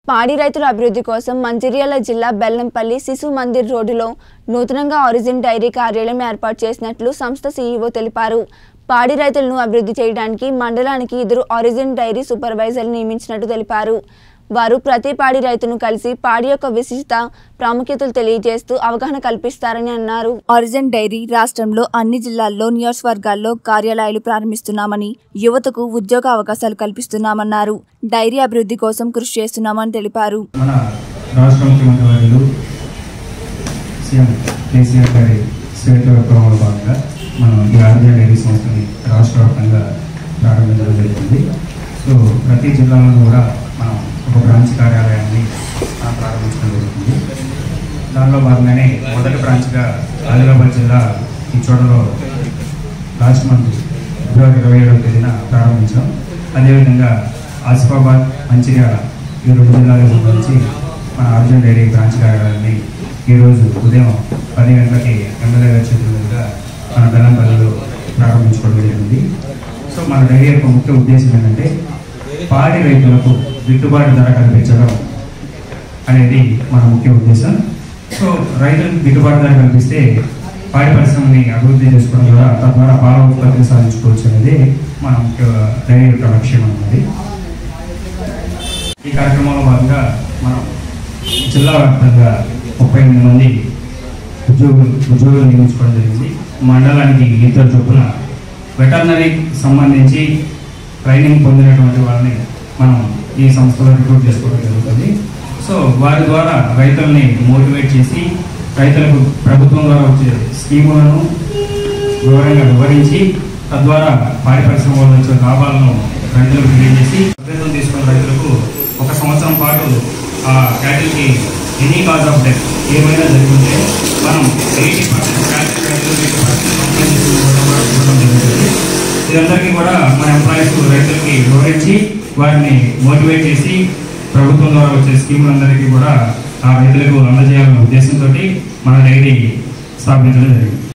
పాడి రైతుల అభివృద్ధి కోసం మంచిర్యాల జిల్లా బెల్లంపల్లి శిశు మందిర్ రోడ్డులో నూతనంగా ఆరిజిన్ డైరీ కార్యాలయం ఏర్పాటు చేసినట్లు సంస్థ సీఈఓ తెలిపారు పాడి రైతులను అభివృద్ధి చేయడానికి మండలానికి ఇద్దరు ఆరిజిన్ డైరీ సూపర్వైజర్లు నియమించినట్టు తెలిపారు వారు ప్రతి పాడి రైతును కలిసి పాడి యొక్క విశిష్టత ప్రాముఖ్యతలు తెలియజేస్తూ అవగాహన కల్పిస్తారని అన్నారు ఆరిజిన్ డైరీ రాష్ట్రంలో అన్ని జిల్లాల్లో నియోజకవర్గాల్లో కార్యాలయాలు ప్రారంభిస్తున్నామని యువతకు ఉద్యోగ అవకాశాలు కల్పిస్తున్నామన్నారు డైరీ అభివృద్ధి కోసం కృషి చేస్తున్నామని తెలిపారు మన రాష్ట్ర ముఖ్యమంత్రి వర్యులు సీఎం కేసీఆర్ గారి శ్వేత విప్లవంలో భాగంగా మనం ఈ ఆర్జే డైరీ సంస్థని రాష్ట్ర వ్యాప్తంగా ప్రారంభించడం జరుగుతుంది సో ప్రతి జిల్లాలో కూడా మనం ఒక బ్రాంచ్ కార్యాలయాన్ని మనం ప్రారంభించడం జరుగుతుంది దానిలో భాగంగానే మొదటి బ్రాంచ్గా ఆదిలాబాద్ జిల్లా ఈ చోటలో లాస్ట్ మంత్ ఫిబ్రవరి ఇరవై ఏడవ తేదీన ప్రారంభించాం అదేవిధంగా ఆసిఫాబాద్ మంచిర్యాల ఈ రెండు జిల్లాలకు సంబంధించి మన అర్జున్ డైరీ బ్రాంచ్ కార్యాలయాన్ని ఈరోజు ఉదయం పది గంటలకి ఎమ్మెల్యే గారి చేతుల మీదుగా మన బెల్లంపల్లిలో ప్రారంభించుకోవడం జరిగింది సో మన డైరీ యొక్క ముఖ్య ఉద్దేశం ఏంటంటే పాడి రైతులకు గిట్టుబాటు ధర కల్పించడం అనేది మన ముఖ్య ఉద్దేశం సో రైతులకు గిట్టుబాటు ధర కల్పిస్తే పాడి పరిశ్రమని అభివృద్ధి చేసుకోవడం ద్వారా తద్వారా పాల ఉత్పత్తిని సాధించుకోవచ్చు అనేది మన ముఖ్య డైరీ యొక్క లక్ష్యం అన్నది ఈ కార్యక్రమంలో భాగంగా మనం జిల్లా వ్యాప్తంగా ముప్పై ఎనిమిది మంది ఉద్యోగులు ఉద్యోగులు నియమించుకోవడం జరిగింది మండలానికి ఇద్దరు చొప్పున వెటర్నరీకి సంబంధించి ట్రైనింగ్ పొందినటువంటి వాళ్ళని మనం ఈ సంస్థలో రిక్రూట్ చేసుకోవడం జరుగుతుంది సో వారి ద్వారా రైతుల్ని మోటివేట్ చేసి రైతులకు ప్రభుత్వం ద్వారా వచ్చే స్కీములను వివరంగా వివరించి తద్వారా పాడి పరిశ్రమ వల్ల వచ్చే లాభాలను రైతులకు తెలియజేసి అభ్యర్థులు తీసుకున్న రైతులకు ఒక సంవత్సరం పాటు ఆ క్యాటిల్కి ఎనీ కాజ్ ఆఫ్ డెత్ ఏమైనా జరుగుతుంటే మనం ఎయిటీ పర్సెంట్ క్యాటిల్ రైతులు ఎయిటీ పర్సెంట్ కంప్లైంట్ ఇవ్వడం జరుగుతుంది ఇదందరికీ కూడా మన ఎంప్లాయీస్ రైతులకి వివరించి వారిని మోటివేట్ చేసి ప్రభుత్వం ద్వారా వచ్చే స్కీములందరికీ కూడా ఆ రైతులకు అందజేయాలనే ఉద్దేశంతో మన డైరీ స్థాపించడం జరిగింది